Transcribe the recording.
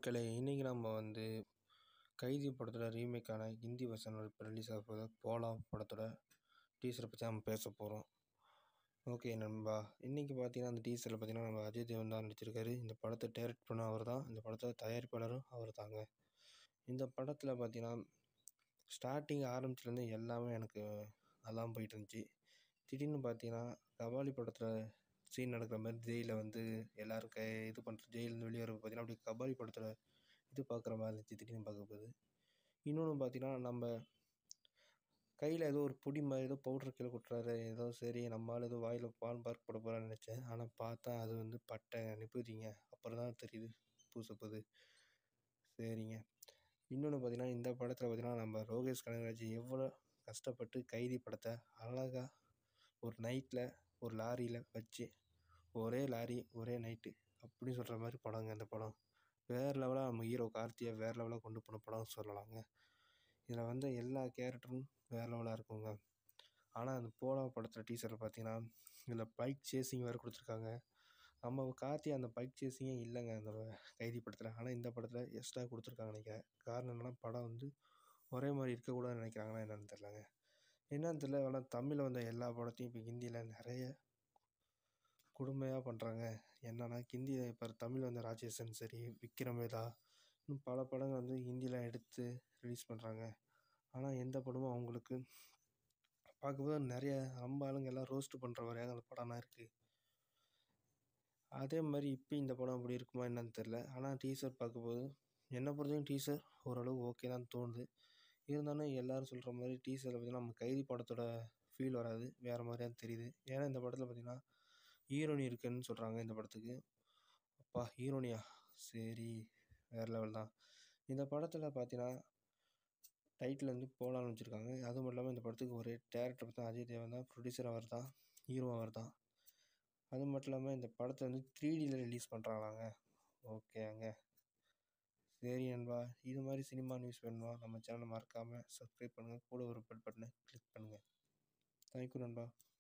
மக்களே இன்றைக்கி நம்ம வந்து கைதி படத்தோட ரீமேக்கான ஹிந்தி வெர்ஷன் இப்போ ரிலீஸ் ஆக போகுது போலாம் படத்தோட டீசரை பற்றி நம்ம பேச போகிறோம் ஓகே நண்பா இன்றைக்கி பார்த்தீங்கன்னா அந்த டீசரில் பார்த்தீங்கன்னா நம்ம அஜய் தேவன் தான் நடிச்சிருக்காரு இந்த படத்தை டைரக்ட் பண்ண அவர் தான் இந்த படத்தோட தயாரிப்பாளரும் அவர் தாங்க இந்த படத்தில் பார்த்தீங்கன்னா ஸ்டார்டிங் ஆரம்பிச்சிலேருந்து எல்லாமே எனக்கு நல்லா போயிட்டு இருந்துச்சு திடீர்னு பார்த்தீங்கன்னா கபாலி படத்தில் சீன் நடக்கிற மாதிரி ஜெயிலில் வந்து எல்லோரும் க இது பண்ணுற ஜெயிலேருந்து வெளியே வர பார்த்தீங்கன்னா அப்படியே கபாலி படத்தில் இது பார்க்குற மாதிரி இருந்துச்சு திடீர்னு பார்க்கும்போது இன்னொன்று பார்த்தீங்கன்னா நம்ம கையில் ஏதோ ஒரு பொடி மாதிரி ஏதோ பவுட்ரு கீழே கொட்டுறாரு ஏதோ சரி நம்ம ஆள் ஏதோ வாயில் பால் பார்க் போட போகிறான்னு நினச்சேன் ஆனால் பார்த்தா அது வந்து பட்டை நிப்புதிங்க அப்புறம் தான் தெரியுது பூசப்போது சரிங்க இன்னொன்று பார்த்தீங்கன்னா இந்த படத்தில் பார்த்தீங்கன்னா நம்ம ரோகேஷ் கனகராஜ் எவ்வளோ கஷ்டப்பட்டு கைதி படத்தை அழகாக ஒரு நைட்டில் ஒரு லாரியில் வச்சு ஒரே லாரி ஒரே நைட்டு அப்படின்னு சொல்கிற மாதிரி படங்க இந்த படம் வேறு லெவலாக நம்ம ஹீரோ கார்த்தியை வேறு லெவலாக கொண்டு போன படம் சொல்லலாங்க இதில் வந்து எல்லா கேரக்டரும் வேறு லெவலாக இருக்குங்க ஆனால் அந்த போலா படத்தில் டீசரில் பார்த்தீங்கன்னா இதில் பைக் சேசிங் வேறு கொடுத்துருக்காங்க நம்ம கார்த்தி அந்த பைக் சேசிங்கே இல்லைங்க அந்த கைதி படத்தில் ஆனால் இந்த படத்தில் எக்ஸ்ட்ரா கொடுத்துருக்காங்க நினைக்கிறேன் காரணம் என்னென்னா படம் வந்து ஒரே மாதிரி இருக்கக்கூடாதுன்னு நினைக்கிறாங்கன்னா என்னென்னு தெரிலங்க என்னன்னு தெரியல ஆனால் தமிழில் வந்த எல்லா படத்தையும் இப்போ ஹிந்தியில் நிறைய கொடுமையாக பண்ணுறாங்க என்னென்னா ஹிந்தி இப்போ தமிழ் வந்த ராஜேஷன் சரி விக்ரம் வேதா இன்னும் பல படங்கள் வந்து ஹிந்தியில் எடுத்து ரிலீஸ் பண்ணுறாங்க ஆனால் எந்த படமும் அவங்களுக்கு பார்க்கும்போது நிறைய நம்ம ஆளுங்க எல்லாம் ரோஸ்ட் பண்ணுற வரையாக அந்த படம்லாம் இருக்குது அதே மாதிரி இப்போ இந்த படம் அப்படி இருக்குமா என்னன்னு தெரில ஆனால் டீசர் பார்க்கும்போது என்னை பொறுத்தவரைக்கும் டீசர் ஓரளவு ஓகே தான் தோணுது இருந்தாலும் எல்லோரும் சொல்கிற மாதிரி டீசரில் பார்த்திங்கன்னா நம்ம கைதி படத்தோட ஃபீல் வராது வேறு மாதிரியா தெரியுது ஏன்னா இந்த படத்தில் பார்த்திங்கன்னா ஹீரோனி இருக்குன்னு சொல்கிறாங்க இந்த படத்துக்கு அப்பா ஹீரோனியா சரி வேறு லெவல் தான் இந்த படத்தில் பார்த்தீங்கன்னா டைட்டில் வந்து போலான்னு வச்சுருக்காங்க அது மட்டும் இல்லாமல் இந்த படத்துக்கு ஒரே டேரக்டர் பார்த்தா அஜய் தேவன் தான் ப்ரொடியூசர் அவர் தான் ஹீரோ அவர் தான் அது மட்டும் இல்லாமல் இந்த படத்தை வந்து த்ரீ டியில் ரிலீஸ் பண்ணுறாங்களாங்க ஓகேங்க சரி நண்பா இது மாதிரி சினிமா நியூஸ் வேணுமா நம்ம சேனலை மறக்காமல் சப்ஸ்கிரைப் பண்ணுங்கள் கூட ஒரு பெல் பட்டனை கிளிக் பண்ணுங்கள் தேங்க்யூ நண்பா